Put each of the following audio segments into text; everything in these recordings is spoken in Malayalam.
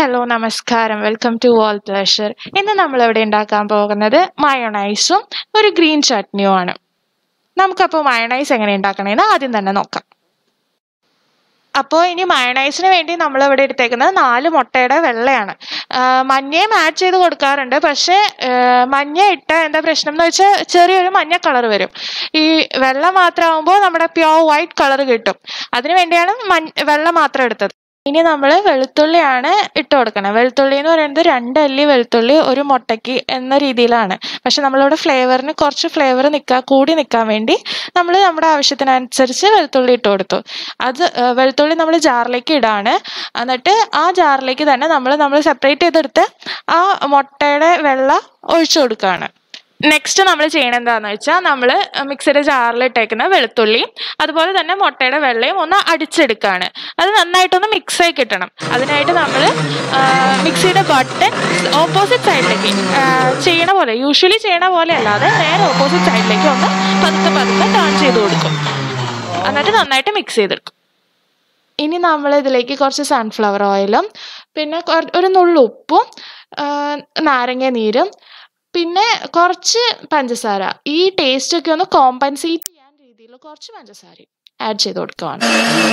ഹലോ നമസ്കാരം വെൽക്കം ടു ഓൾ പ്ലഷർ ഇന്ന് നമ്മളിവിടെ ഉണ്ടാക്കാൻ പോകുന്നത് മയോണൈസും ഒരു ഗ്രീൻ ചട്നിയും ആണ് നമുക്കപ്പോൾ മയോണൈസ് എങ്ങനെ ഉണ്ടാക്കണമെന്ന് ആദ്യം തന്നെ നോക്കാം അപ്പോൾ ഇനി മയണൈസിന് വേണ്ടി നമ്മളിവിടെ എടുത്തേക്കുന്നത് നാല് മുട്ടയുടെ വെള്ളയാണ് ആ, മഞ്ഞയും ആഡ് ചെയ്ത് കൊടുക്കാറുണ്ട് പക്ഷേ ആ, മഞ്ഞ ഇട്ട എന്താ പ്രശ്നം എന്ന് വെച്ചാൽ ചെറിയൊരു മഞ്ഞ കളർ വരും ഈ വെള്ള മാത്രമാകുമ്പോൾ നമ്മുടെ പ്യോർ വൈറ്റ് കളർ കിട്ടും അതിന് വേണ്ടിയാണ് മഞ്ഞ വെള്ള മാത്രം എടുത്തത് ഇനി നമ്മൾ വെളുത്തുള്ളിയാണ് ഇട്ട് കൊടുക്കണം വെളുത്തുള്ളി എന്ന് പറയുന്നത് രണ്ട് അല്ലി വെളുത്തുള്ളി ഒരു മുട്ടയ്ക്ക് എന്ന രീതിയിലാണ് പക്ഷെ നമ്മളിവിടെ ഫ്ലേവറിന് കുറച്ച് ഫ്ലേവർ നിൽക്കാൻ കൂടി നിൽക്കാൻ വേണ്ടി നമ്മൾ നമ്മുടെ ആവശ്യത്തിനനുസരിച്ച് വെളുത്തുള്ളി ഇട്ട് കൊടുത്തു അത് ആ, വെളുത്തുള്ളി നമ്മൾ ജാറിലേക്ക് ഇടാണ് എന്നിട്ട് ആ ജാറിലേക്ക് തന്നെ നമ്മൾ നമ്മൾ സെപ്പറേറ്റ് ചെയ്തെടുത്ത് ആ മുട്ടയുടെ വെള്ള ഒഴിച്ചു കൊടുക്കുകയാണ് നെക്സ്റ്റ് നമ്മൾ ചെയ്യണത് എന്താണെന്ന് വെച്ചാൽ നമ്മൾ മിക്സിയുടെ ജാറിലിട്ടേക്കുന്ന വെളുത്തുള്ളിയും അതുപോലെ തന്നെ മുട്ടയുടെ വെള്ളയും ഒന്ന് അടിച്ചെടുക്കുകയാണ് അത് നന്നായിട്ടൊന്ന് മിക്സ് ആയി കിട്ടണം അതിനായിട്ട് നമ്മൾ മിക്സിയുടെ ബട്ടൺ ഓപ്പോസിറ്റ് സൈഡിലേക്ക് ചെയ്യണ പോലെ യൂഷ്വലി ചെയ്യണ പോലെ അല്ലാതെ നേരെ ഓപ്പോസിറ്റ് സൈഡിലേക്ക് ഒന്ന് പതുക്കെ പതുക്കെ ടേൺ ചെയ്ത് കൊടുക്കും എന്നിട്ട് നന്നായിട്ട് മിക്സ് ചെയ്തെടുക്കും ഇനി നമ്മൾ ഇതിലേക്ക് കുറച്ച് സൺഫ്ലവർ ഓയിലും പിന്നെ കൊറ- ഒരു നുള്ളു ഉപ്പും ആ, നാരങ്ങ നീരും പിന്നെ കുറച്ച് പഞ്ചസാര ഈ ടേസ്റ്റ് ഒക്കെ ഒന്ന് കോമ്പൻസേറ്റ് ചെയ്യാൻ രീതിയിൽ കുറച്ച് പഞ്ചസാര ആഡ് ചെയ്ത് കൊടുക്കുവാണ്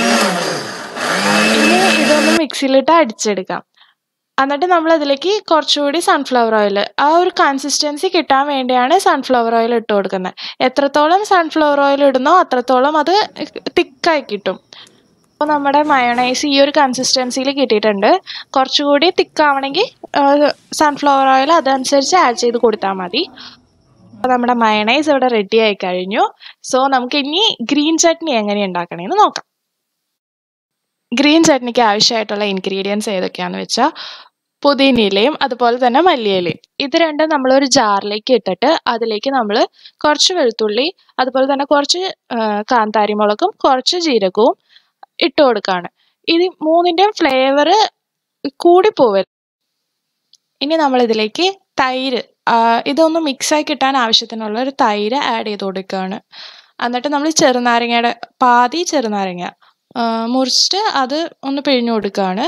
ഇനി ഇതൊന്ന് മിക്സിയിലിട്ട് അടിച്ചെടുക്കാം എന്നിട്ട് നമ്മൾ അതിലേക്ക് കുറച്ചുകൂടി സൺഫ്ലവർ ഓയിൽ ആ ഒരു കൺസിസ്റ്റൻസി കിട്ടാൻ വേണ്ടിയാണ് സൺഫ്ലവർ ഓയിൽ ഇട്ട് കൊടുക്കുന്നത് എത്രത്തോളം സൺഫ്ലവർ ഓയിൽ ഇടുന്നോ അത്രത്തോളം അത് തിക്കായി കിട്ടും അപ്പോൾ നമ്മുടെ മയോണൈസ് ഈ ഒരു കൺസിസ്റ്റൻസിയിൽ കിട്ടിയിട്ടുണ്ട് കുറച്ചുകൂടി തിക്കാവണമെങ്കിൽ സൺഫ്ലവർ ഓയിൽ അതനുസരിച്ച് ആഡ് ചെയ്ത് കൊടുത്താൽ മതി അപ്പോൾ നമ്മുടെ മയണൈസ് ഇവിടെ റെഡി ആയി കഴിഞ്ഞു സോ നമുക്ക് ഇനി ഗ്രീൻ ചട്നി എങ്ങനെ ഉണ്ടാക്കണമെന്ന് നോക്കാം ഗ്രീൻ ചട്നിക്ക് ആവശ്യമായിട്ടുള്ള ഇൻഗ്രീഡിയൻസ് ഏതൊക്കെയാണെന്ന് വെച്ചാൽ പുതിനയിലയും അതുപോലെ തന്നെ മല്ലിയിലയും ഇത് രണ്ടും നമ്മളൊരു ജാറിലേക്ക് ഇട്ടിട്ട് അതിലേക്ക് നമ്മൾ കുറച്ച് വെളുത്തുള്ളി അതുപോലെ തന്നെ കുറച്ച് ആ, കാന്താരി മുളകും കുറച്ച് ജീരകവും ഇട്ട് കൊടുക്കുകയാണ് ഇത് മൂന്നിൻ്റെയും ഫ്ലേവർ കൂടിപ്പോവരുത് ഇനി നമ്മൾ ഇതിലേക്ക് തൈര് ആ, ഇതൊന്ന് മിക്സായി കിട്ടാൻ ആവശ്യത്തിനുള്ള ഒരു തൈര് ആഡ് ചെയ്ത് കൊടുക്കുകയാണ് എന്നിട്ട് നമ്മൾ ചെറുനാരങ്ങയുടെ പാതി ചെറുനാരങ്ങ ആ, മുറിച്ചിട്ട് അത് ഒന്ന് പിഴിഞ്ഞു കൊടുക്കുകയാണ്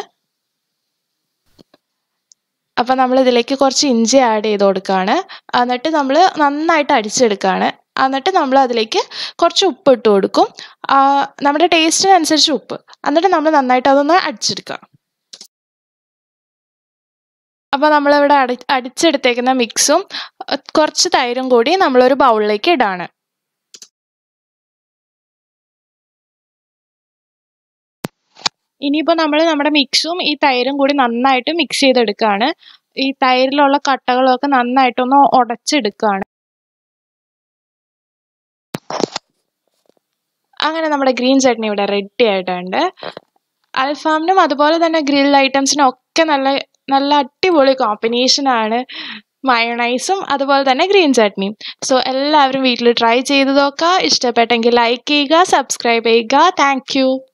അപ്പം നമ്മൾ ഇതിലേക്ക് കുറച്ച് ഇഞ്ചി ആഡ് ചെയ്ത് കൊടുക്കുകയാണ് എന്നിട്ട് നമ്മൾ നന്നായിട്ട് അടിച്ചെടുക്കുകയാണ് എന്നിട്ട് നമ്മൾ അതിലേക്ക് കുറച്ച് ഉപ്പ് ഇട്ട് കൊടുക്കും ആ, നമ്മുടെ ടേസ്റ്റിനനുസരിച്ച് ഉപ്പ് എന്നിട്ട് നമ്മൾ നന്നായിട്ട് അതൊന്ന് അടിച്ചെടുക്കുക അപ്പോൾ നമ്മളിവിടെ അടി അടിച്ചെടുത്തേക്കുന്ന മിക്സും അഹ് കുറച്ച് തൈരും കൂടി നമ്മളൊരു ബൗളിലേക്ക് ഇടാണ് ഇനിയിപ്പോൾ നമ്മൾ നമ്മുടെ മിക്സും ഈ തൈരും കൂടി നന്നായിട്ട് മിക്സ് ചെയ്തെടുക്കുകയാണ് ഈ തൈരിലുള്ള കട്ടകളൊക്കെ നന്നായിട്ടൊന്ന് ഉടച്ചെടുക്കുകയാണ് അങ്ങനെ നമ്മുടെ ഗ്രീൻ ചട്നി ഇവിടെ റെഡി ആയിട്ടുണ്ട് അൽഫാമിനും അതുപോലെ തന്നെ ഗ്രിൽ ഐറ്റംസിനും ഒക്കെ നല്ല നല്ല അടിപൊളി കോമ്പിനേഷനാണ് മയോണൈസും അതുപോലെ തന്നെ ഗ്രീൻ ചട്നിയും സോ എല്ലാവരും വീട്ടിൽ ട്രൈ ചെയ്ത് നോക്കുക ഇഷ്ടപ്പെട്ടെങ്കിൽ ലൈക്ക് ചെയ്യുക സബ്സ്ക്രൈബ് ചെയ്യുക താങ്ക്